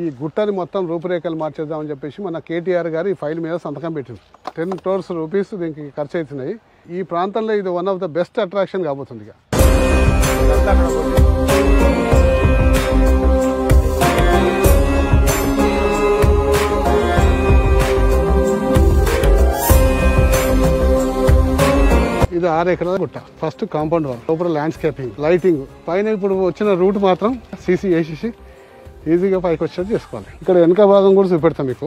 ఈ గుట్టని మొత్తం రూపురేఖలు మార్చేద్దామని చెప్పేసి మన కేటీఆర్ గారు ఈ ఫైల్ మీద సంతకం పెట్టింది టెన్ క్రోర్స్ రూపీస్ దీనికి ఖర్చు అవుతున్నాయి ఈ ప్రాంతంలో ఇది one of the best attraction కాబోతుంది ఇక ఇది ఆరు ఎకరాల గుట్ట ఫస్ట్ కాంపౌండ్ వాల్ లోపల ల్యాండ్స్కేపింగ్ లైటింగ్ పైన ఇప్పుడు వచ్చిన రూట్ మాత్రం సీసీ వేసేసి ఈజీగా పైకి వచ్చేది చేసుకోవాలి ఇక్కడ వెనక భాగం కూడా చూపెడతాం మీకు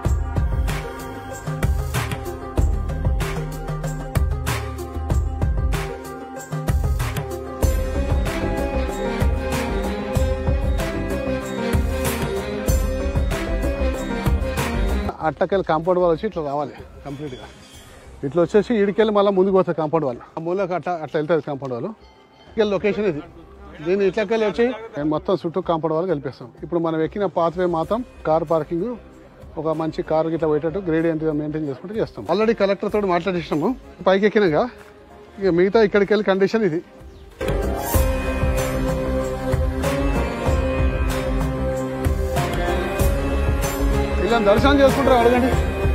అట్టకెళ్ళి కాంపౌండ్ వాల్ వచ్చి ఇట్లా రావాలి కంప్లీట్గా ఇట్లా వచ్చేసి ఈడికెళ్ళి మళ్ళీ ముందుకు పోతుంది కాంపౌండ్ వాల్ ఆ మూలకు అట్లా అట్లా వెళ్తుంది కాంపౌండ్ వాల్ ఇక్కడ లొకేషన్ ఇది దీన్ని ఇట్లకెళ్ళి వచ్చి మేము మొత్తం చుట్టూ కాంపౌండ్ వాల్ కలిపేస్తాం ఇప్పుడు మనం ఎక్కిన పాత్వే మాత్రం కార్ పార్కింగ్ ఒక మంచి కార్ గిట్లా పోయేటట్టు గ్రేడియంట్ మెయింటైన్ చేసుకుంటూ చేస్తాం ఆల్రెడీ కలెక్టర్ తోటి మాట్లాడేసినాము పైకి ఎక్కినాక ఇక మిగతా ఇక్కడికి వెళ్ళి కండిషన్ ఇది ఇలా దర్శనం చేసుకుంటారు అడగండి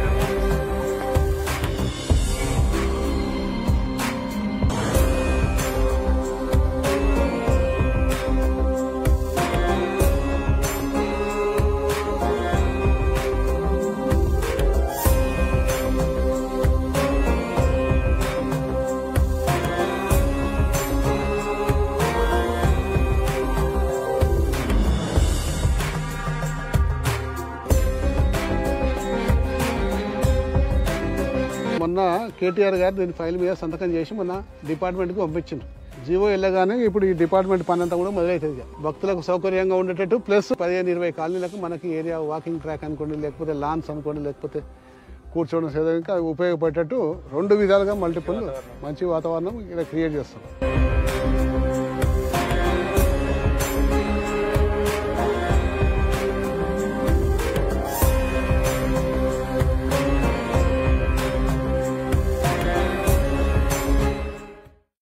మొన్న కేటీఆర్ గారు దీని ఫైల్ మీద సంతకం చేసి మొన్న డిపార్ట్మెంట్కి పంపించిండు జీవో వెళ్ళగానే ఇప్పుడు ఈ డిపార్ట్మెంట్ పని అంతా కూడా మొదలవుతుంది ఇక. భక్తులకు సౌకర్యంగా ఉండేటట్టు ప్లస్ పదిహేను ఇరవై కాలనీలకు మనకి ఏరియా వాకింగ్ ట్రాక్ అనుకోండి లేకపోతే లాన్స్ అనుకోండి లేకపోతే కూర్చోవడం సేద ఇంకా ఉపయోగపడేటట్టు రెండు విధాలుగా మల్టిపుల్ మంచి వాతావరణం ఇక్కడ క్రియేట్ చేస్తాం